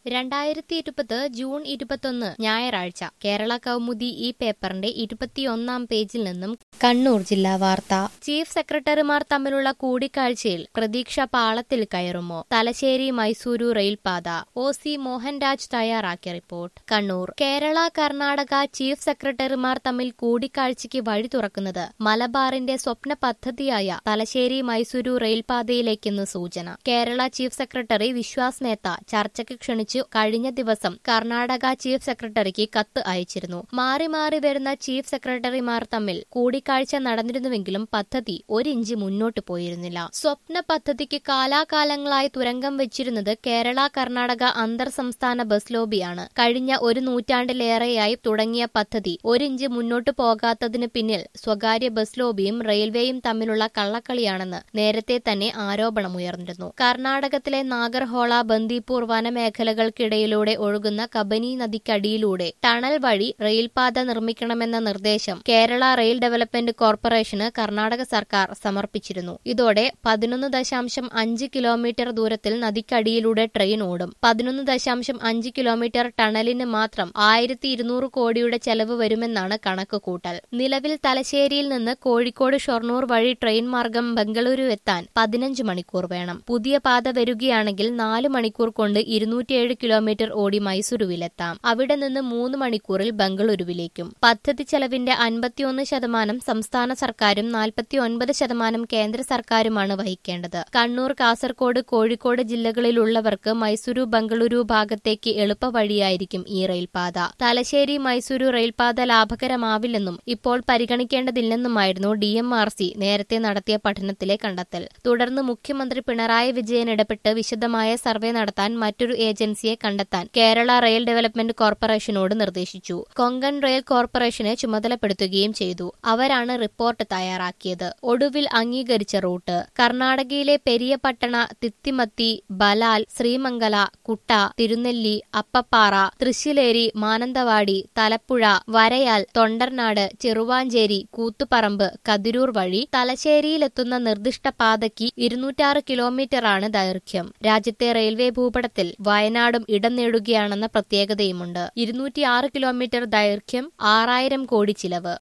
രണ്ടായിരത്തി ഇരുപത് ജൂൺ ഇരുപത്തൊന്ന് ഞായറാഴ്ച കേരള കൗമുദി ഈ പേപ്പറിന്റെ ഇരുപത്തിയൊന്നാം പേജിൽ നിന്നും കണ്ണൂർ ജില്ലാ വാർത്ത ചീഫ് സെക്രട്ടറിമാർ തമ്മിലുള്ള കൂടിക്കാഴ്ചയിൽ പ്രതീക്ഷ പാളത്തിൽ കയറുമോ തലശ്ശേരി മൈസൂരു റെയിൽപാത ഒ സി മോഹൻരാജ് തയ്യാറാക്കിയ റിപ്പോർട്ട് കണ്ണൂർ കേരള കർണാടക ചീഫ് സെക്രട്ടറിമാർ തമ്മിൽ കൂടിക്കാഴ്ചയ്ക്ക് വഴി തുറക്കുന്നത് മലബാറിന്റെ സ്വപ്ന പദ്ധതിയായ തലശ്ശേരി മൈസൂരു റെയിൽപാതയിലേക്കെന്ന് സൂചന കേരള ചീഫ് സെക്രട്ടറി വിശ്വാസ് മേത്ത ചർച്ചയ്ക്ക് ക്ഷണിച്ചു കഴിഞ്ഞ ദിവസം കർണാടക ചീഫ് സെക്രട്ടറിക്ക് കത്ത് അയച്ചിരുന്നു മാറി മാറി വരുന്ന ചീഫ് സെക്രട്ടറിമാർ തമ്മിൽ കൂടിക്കാഴ്ച നടന്നിരുന്നുവെങ്കിലും പദ്ധതി ഒരിഞ്ച് മുന്നോട്ട് പോയിരുന്നില്ല സ്വപ്ന പദ്ധതിക്ക് കാലാകാലങ്ങളായി തുരങ്കം വെച്ചിരുന്നത് കേരള കർണാടക അന്തർ സംസ്ഥാന ബസ് ലോബിയാണ് കഴിഞ്ഞ ഒരു നൂറ്റാണ്ടിലേറെയായി തുടങ്ങിയ പദ്ധതി ഒരിഞ്ച് മുന്നോട്ട് പോകാത്തതിന് പിന്നിൽ സ്വകാര്യ ബസ് ലോബിയും റെയിൽവേയും തമ്മിലുള്ള കള്ളക്കളിയാണെന്ന് നേരത്തെ തന്നെ ആരോപണമുയർന്നിരുന്നു കർണാടകത്തിലെ നാഗർഹോള ബന്ദിപ്പൂർ വനമേഖലകൾക്കിടയിലൂടെ ഒഴുകുന്ന കബനി നദിക്കടിയിലൂടെ ടണൽ വഴി റെയിൽപാത നിർമ്മിക്കണമെന്ന നിർദ്ദേശം കേരള റെയിൽ ഡെവലപ്മെന്റ് കോർപ്പറേഷന് കർണാടക സർക്കാർ സമർപ്പിച്ചിരുന്നു ഇതോടെ പതിനൊന്ന് ദശാംശം അഞ്ച് കിലോമീറ്റർ ദൂരത്തിൽ നദിക്കടിയിലൂടെ ട്രെയിൻ ഓടും പതിനൊന്ന് ദശാംശം അഞ്ച് കിലോമീറ്റർ ടണലിന് മാത്രം ആയിരത്തി ഇരുന്നൂറ് കോടിയുടെ ചെലവ് വരുമെന്നാണ് കണക്ക് കൂട്ടൽ നിലവിൽ തലശ്ശേരിയിൽ നിന്ന് കോഴിക്കോട് ഷൊർണൂർ വഴി ട്രെയിൻ മാർഗം ബംഗളൂരു എത്താൻ പതിനഞ്ച് മണിക്കൂർ വേണം പുതിയ പാത വരികയാണെങ്കിൽ നാല് മണിക്കൂർ കൊണ്ട് ഇരുന്നൂറ്റിയേഴ് കിലോമീറ്റർ ഓടി മൈസൂരുവിലെത്താം അവിടെ നിന്ന് മൂന്ന് മണിക്കൂറിൽ ബംഗളൂരുവിലേക്കും പദ്ധതി ചെലവിന്റെ അൻപത്തിയൊന്ന് ശതമാനം സംസ്ഥാന സർക്കാരും നാൽപ്പത്തിയൊൻപത് ശതമാനം കേന്ദ്ര സർക്കാരുമാണ് വഹിക്കേണ്ടത് കണ്ണൂർ കാസർകോട് കോഴിക്കോട് ജില്ലകളിലുള്ളവർക്ക് മൈസൂരു ബംഗളൂരു ഭാഗത്തേക്ക് എളുപ്പവഴിയായിരിക്കും ഈ റെയിൽപാത തലശ്ശേരി മൈസൂരു റെയിൽപാത ലാഭകരമാവില്ലെന്നും ഇപ്പോൾ പരിഗണിക്കേണ്ടതില്ലെന്നുമായിരുന്നു ഡി എം ആർ സി നേരത്തെ നടത്തിയ പഠനത്തിലെ കണ്ടെത്തൽ തുടർന്ന് മുഖ്യമന്ത്രി പിണറായി വിജയൻ ഇടപെട്ട് വിശദമായ സർവേ നടത്താൻ മറ്റൊരു ഏജൻസിയെ കണ്ടെത്താൻ കേരള റെയിൽ ഡെവലപ്മെന്റ് കോർപ്പറേഷനോട് നിർദ്ദേശിച്ചു കൊങ്കൺ റെയിൽ കോർപ്പറേഷനെ ചുമതലപ്പെടുത്തുകയും ചെയ്തു അവരാണ് റിപ്പോർട്ട് തയ്യാറാക്കിയത് ഒടുവിൽ അംഗീകരിച്ച റൂട്ട് കർണാടകയിലെ പെരിയപട്ടണ തിത്തിമത്തി ബലാൽ ശ്രീമംഗല കുട്ട തിരുനെല്ലി അപ്പപ്പാറ തൃശ്ശിലേരി മാനന്തവാടി തലപ്പുഴ വരയാൽ തൊണ്ടർനാട് ചെറുവാഞ്ചേരി കൂത്തുപറമ്പ് കതിരൂർ വഴി തലശ്ശേരിയിലെത്തുന്ന നിർദ്ദിഷ്ട പാതയ്ക്ക് ഇരുന്നൂറ്റാറ് കിലോമീറ്ററാണ് ദൈർഘ്യം രാജ്യത്തെ റെയിൽവേ ഭൂപടത്തിൽ വയനാടും ഇടം നേടുകയാണെന്ന പ്രത്യേകതയുമുണ്ട് ഇരുന്നൂറ്റിയാറ് കിലോമീറ്റർ ദൈർഘ്യം ആറായിരം കോടി ചിലവ്